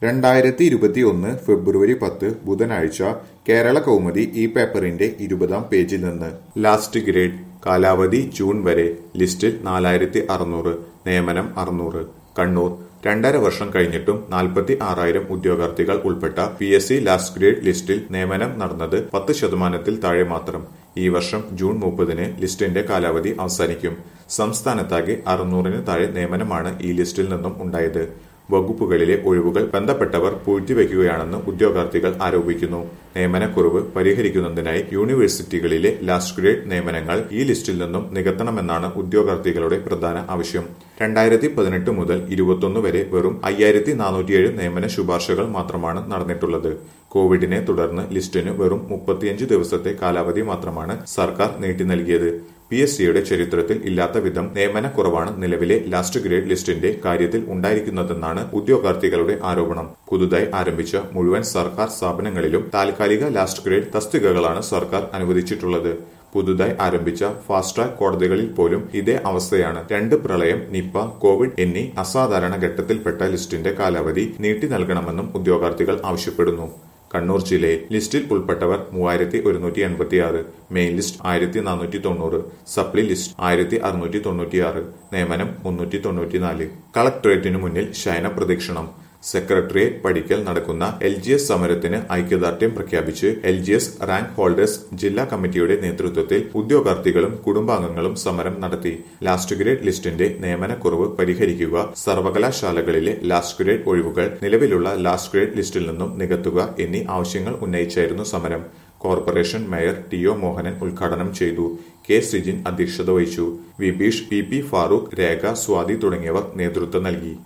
രണ്ടായിരത്തി ഇരുപത്തിയൊന്ന് ഫെബ്രുവരി പത്ത് ബുധനാഴ്ച കേരള കൗമുദി ഈ പേപ്പറിന്റെ ഇരുപതാം പേജിൽ നിന്ന് ലാസ്റ്റ് ഗ്രേഡ് കാലാവധി ജൂൺ വരെ ലിസ്റ്റിൽ നാലായിരത്തി അറുന്നൂറ് നിയമനം അറുന്നൂറ് കണ്ണൂർ രണ്ടര വർഷം കഴിഞ്ഞിട്ടും നാൽപ്പത്തി ആറായിരം ഉദ്യോഗാർത്ഥികൾ ഉൾപ്പെട്ട P S C last grade ലിസ്റ്റിൽ നിയമനം നടന്നത് പത്ത് ശതമാനത്തിൽ താഴെ മാത്രം ഈ വർഷം ജൂൺ മുപ്പതിന് ലിസ്റ്റിന്റെ കാലാവധി അവസാനിക്കും സംസ്ഥാനത്താകെ അറുന്നൂറിന് താഴെ നിയമനമാണ് ഈ ലിസ്റ്റിൽ നിന്നും ഉണ്ടായത് വകുപ്പുകളിലെ ഒഴിവുകൾ ബന്ധപ്പെട്ടവർ പൂഴ്ത്തിവെക്കുകയാണെന്ന് ഉദ്യോഗാർത്ഥികൾ ആരോപിക്കുന്നു നിയമനക്കുറവ് പരിഹരിക്കുന്നതിനായി യൂണിവേഴ്സിറ്റികളിലെ ലാസ്റ്റ് ഗ്രേഡ് നിയമനങ്ങൾ ഈ ലിസ്റ്റിൽ നിന്നും നികത്തണമെന്നാണ് ഉദ്യോഗാർത്ഥികളുടെ പ്രധാന ആവശ്യം രണ്ടായിരത്തി പതിനെട്ട് മുതൽ ഇരുപത്തൊന്ന് വരെ വെറും അയ്യായിരത്തി നാനൂറ്റിയേഴ് നിയമന ശുപാർശകൾ മാത്രമാണ് നടന്നിട്ടുള്ളത് കോവിഡിനെ തുടർന്ന് ലിസ്റ്റിന് വെറും മുപ്പത്തിയഞ്ച് ദിവസത്തെ കാലാവധി മാത്രമാണ് സർക്കാർ നീട്ടി നൽകിയത് പി എസ് സിയുടെ ചരിത്രത്തിൽ ഇല്ലാത്ത വിധം നിയമനക്കുറവാണ് നിലവിലെ ലാസ്റ്റ് ഗ്രേഡ് ലിസ്റ്റിന്റെ കാര്യത്തിൽ ഉണ്ടായിരിക്കുന്നതെന്നാണ് ഉദ്യോഗാർത്ഥികളുടെ ആരോപണം പുതുതായി ആരംഭിച്ച മുഴുവൻ സർക്കാർ സ്ഥാപനങ്ങളിലും താൽക്കാലിക ലാസ്റ്റ് ഗ്രേഡ് തസ്തികകളാണ് സർക്കാർ അനുവദിച്ചിട്ടുള്ളത് പുതുതായി ആരംഭിച്ച ഫാസ്റ്റ് ട്രാക്ക് കോടതികളിൽ പോലും ഇതേ അവസ്ഥയാണ് രണ്ട് പ്രളയം നിപ്പ കോവിഡ് എന്നീ അസാധാരണ ഘട്ടത്തിൽപ്പെട്ട ലിസ്റ്റിന്റെ കാലാവധി നീട്ടി നൽകണമെന്നും ഉദ്യോഗാർത്ഥികൾ ആവശ്യപ്പെടുന്നു കണ്ണൂർ ജില്ലയിൽ ലിസ്റ്റിൽ ഉൾപ്പെട്ടവർ മൂവായിരത്തി ഒരുന്നൂറ്റി എൺപത്തി ആറ് മെയിൻ ലിസ്റ്റ് ആയിരത്തി നാനൂറ്റി തൊണ്ണൂറ് സപ്ലി ലിസ്റ്റ് ആയിരത്തി അറുന്നൂറ്റി തൊണ്ണൂറ്റിയാറ് നിയമനം മുന്നൂറ്റി തൊണ്ണൂറ്റിനാല് കളക്ടറേറ്റിനു മുന്നിൽ ശയന പ്രദക്ഷിണം സെക്രട്ടറിയേറ്റ് പടിക്കൽ നടക്കുന്ന എൽ ജി എസ് സമരത്തിന് ഐക്യദാർഢ്യം പ്രഖ്യാപിച്ച് L G S rank holders ജില്ലാ കമ്മിറ്റിയുടെ നേതൃത്വത്തിൽ ഉദ്യോഗാർത്ഥികളും കുടുംബാംഗങ്ങളും സമരം നടത്തി ലാസ്റ്റ് ഗ്രേഡ് ലിസ്റ്റിന്റെ നിയമനക്കുറവ് പരിഹരിക്കുക സർവകലാശാലകളിലെ ലാസ്റ്റ് ഗ്രേഡ് ഒഴിവുകൾ നിലവിലുള്ള ലാസ്റ്റ് ഗ്രേഡ് ലിസ്റ്റിൽ നിന്നും നികത്തുക എന്നീ ആവശ്യങ്ങൾ ഉന്നയിച്ചായിരുന്നു സമരം corporation mayor T O Mohanan ഉദ്ഘാടനം ചെയ്തു കെ സിജിൻ അധ്യക്ഷത വഹിച്ചു വിബീഷ് പി പി ഫാറൂഖ് രേഖ സ്വാതി തുടങ്ങിയവർ നേതൃത്വം നൽകി